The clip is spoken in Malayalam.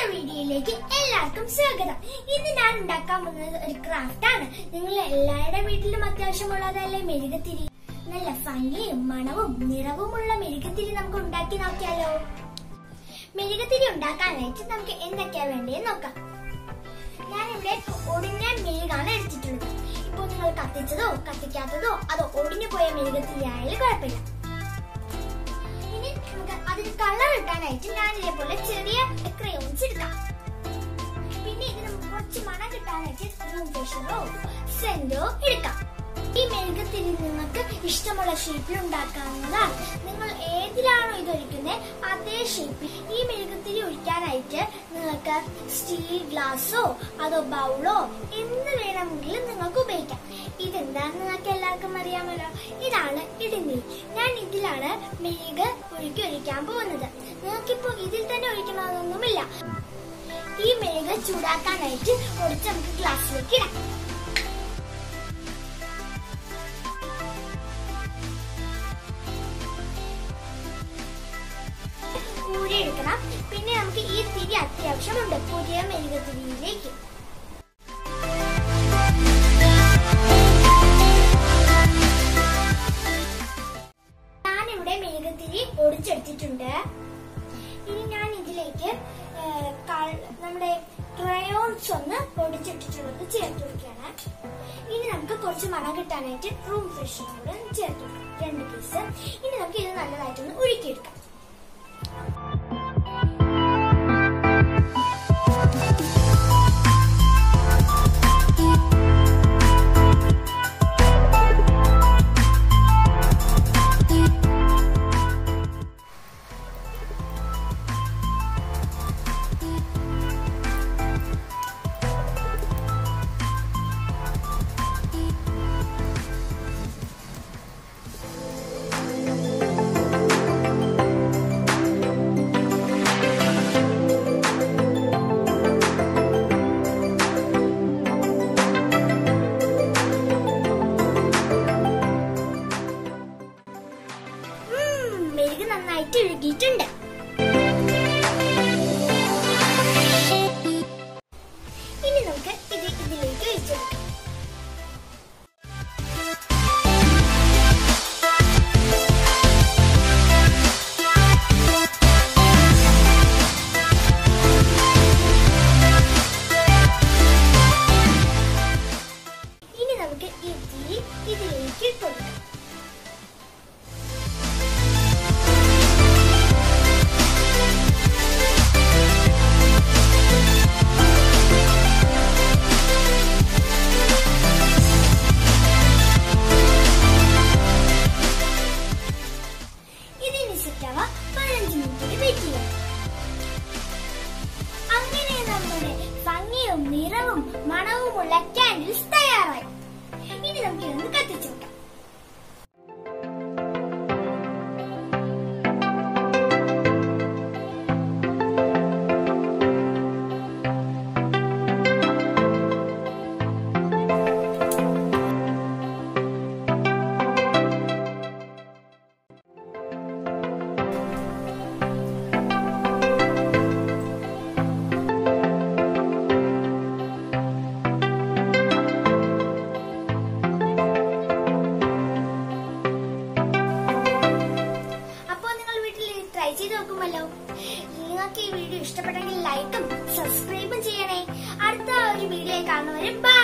വീഡിയോയിലേക്ക് എല്ലാവർക്കും സ്വാഗതം ഇന്ന് ഞാൻ ഉണ്ടാക്കാൻ പോകുന്നത് ഒരു ക്രാഫ്റ്റ് ആണ് നിങ്ങൾ എല്ലാവരുടെ വീട്ടിലും അത്യാവശ്യമുള്ളതല്ലേ മെഴുകുതിരി നല്ല ഭംഗിയും മണവും നിറവുമുള്ള മെഴുകുതിരി നമുക്ക് ഉണ്ടാക്കി നോക്കിയാലോ മെഴുകുതിരി ഉണ്ടാക്കാനായിട്ട് നമുക്ക് എന്തൊക്കെയാ വേണ്ടതെന്ന് നോക്കാം ഞാനിവിടെ ഒടിഞ്ഞ മെഴുകാണ് എടുത്തിട്ടുള്ളത് ഇപ്പോൾ നിങ്ങൾ കത്തിച്ചതോ കത്തിക്കാത്തതോ അതോ ഒടിഞ്ഞു പോയ മെഴുകുതിരി ആയാലും കുഴപ്പമില്ല ഇനി നമുക്ക് അതിന് കളർ ഇട്ടാനായിട്ട് ഞാൻ ഇതേപോലെ ചെറിയ ക്രയോൺസ് എടുക്കാം പിന്നെ ഇത് നമുക്ക് കുറച്ച് മണം കിട്ടാനായിട്ട് റൂം ഫ്രഷനോ സെന്റോ എടുക്കാം ഈ മെഴുകുതിരി നിങ്ങൾക്ക് ഇഷ്ടമുള്ള ഷേപ്പിൽ ഉണ്ടാക്കാവുന്നതാണ് നിങ്ങൾ ഏതിലാണോ ഇത് ഒഴിക്കുന്നത് അതേ ഷേപ്പിൽ ഈ മെഴുകുതിരി ഒഴിക്കാനായിട്ട് നിങ്ങൾക്ക് സ്റ്റീൽ ഗ്ലാസോ അതോ ബൗളോ എന്ത് വേണമെങ്കിലും നിങ്ങൾക്ക് ഉപയോഗിക്കാം ഇതെന്താണെന്ന് നിങ്ങൾക്ക് എല്ലാവർക്കും അറിയാമല്ലോ ഇതാണ് ഇടിമിഴി ഞാൻ ഇതിലാണ് മെഴുക് ഒഴുക്കി ഒഴിക്കാൻ പോകുന്നത് നിങ്ങൾക്കിപ്പോ ഇതിൽ തന്നെ ഒഴിക്കണമെന്നൊന്നുമില്ല ഈ മെഴുക് ചൂടാക്കാനായിട്ട് ഒഴിച്ച് നമുക്ക് ഗ്ലാസ്സിലേക്ക് ഇടാം ഊരിയെടുക്കണം പിന്നെ നമുക്ക് ഈ തിരി അത്യാവശ്യമുണ്ട് പുതിയ മെഴുകുതിരിയിലേക്ക് ഞാനിവിടെ മെഴുകുതിരി ഒടിച്ചെടുത്തിട്ടുണ്ട് ഇനി ഞാൻ ഇതിലേക്ക് ആ, കൾ- നമ്മുടെ ക്രയോൺസ് ഒന്ന് പൊടിച്ചിട്ടിട്ടുള്ളത് ചേർത്ത് കൊടുക്കുകയാണ് ഇനി നമുക്ക് കുറച്ച് മണം കിട്ടാനായിട്ട് റൂം ഫ്രഷനോട് ചേർത്ത് കൊടുക്കാം രണ്ട് പീസ് ഇനി നമുക്ക് ഇത് നല്ലതായിട്ടൊന്ന് ഒഴുക്കിയെടുക്കാം ഉം, മെഴുക് നന്നായിട്ട് ഒഴുകിയിട്ടുണ്ട് ഇനി നമുക്ക് ഇത് ഇതിലേക്ക് ഒഴിച്ചെടുക്കാം ഇനി നമുക്ക് ഈ തിരി ഇതിലേക്ക് ഇട്ട് കൊടുക്കാം ഇതിന് സെറ്റവ പതിനഞ്ച് മിനിറ്റിന് വെയിറ്റ് ചെയ്യാം അങ്ങനെ നമ്മുടെ ഭംഗിയും നിറവും മണവുമുള്ള കാൻഡിൽസ് തയ്യാറായി ഇനി നമുക്ക് ഇതൊന്ന് കത്തിച്ചു വെക്കാം അപ്പോൾ നിങ്ങൾ വീട്ടിൽ ട്രൈ ചെയ്ത് നോക്കുമല്ലോ നിങ്ങൾക്ക് ഈ വീഡിയോ ഇഷ്ടപ്പെട്ടെങ്കിൽ ലൈക്കും സബ്സ്ക്രൈബും ചെയ്യണേ അടുത്ത ഒരു വീഡിയോ കാണുന്നവരെ ബൈ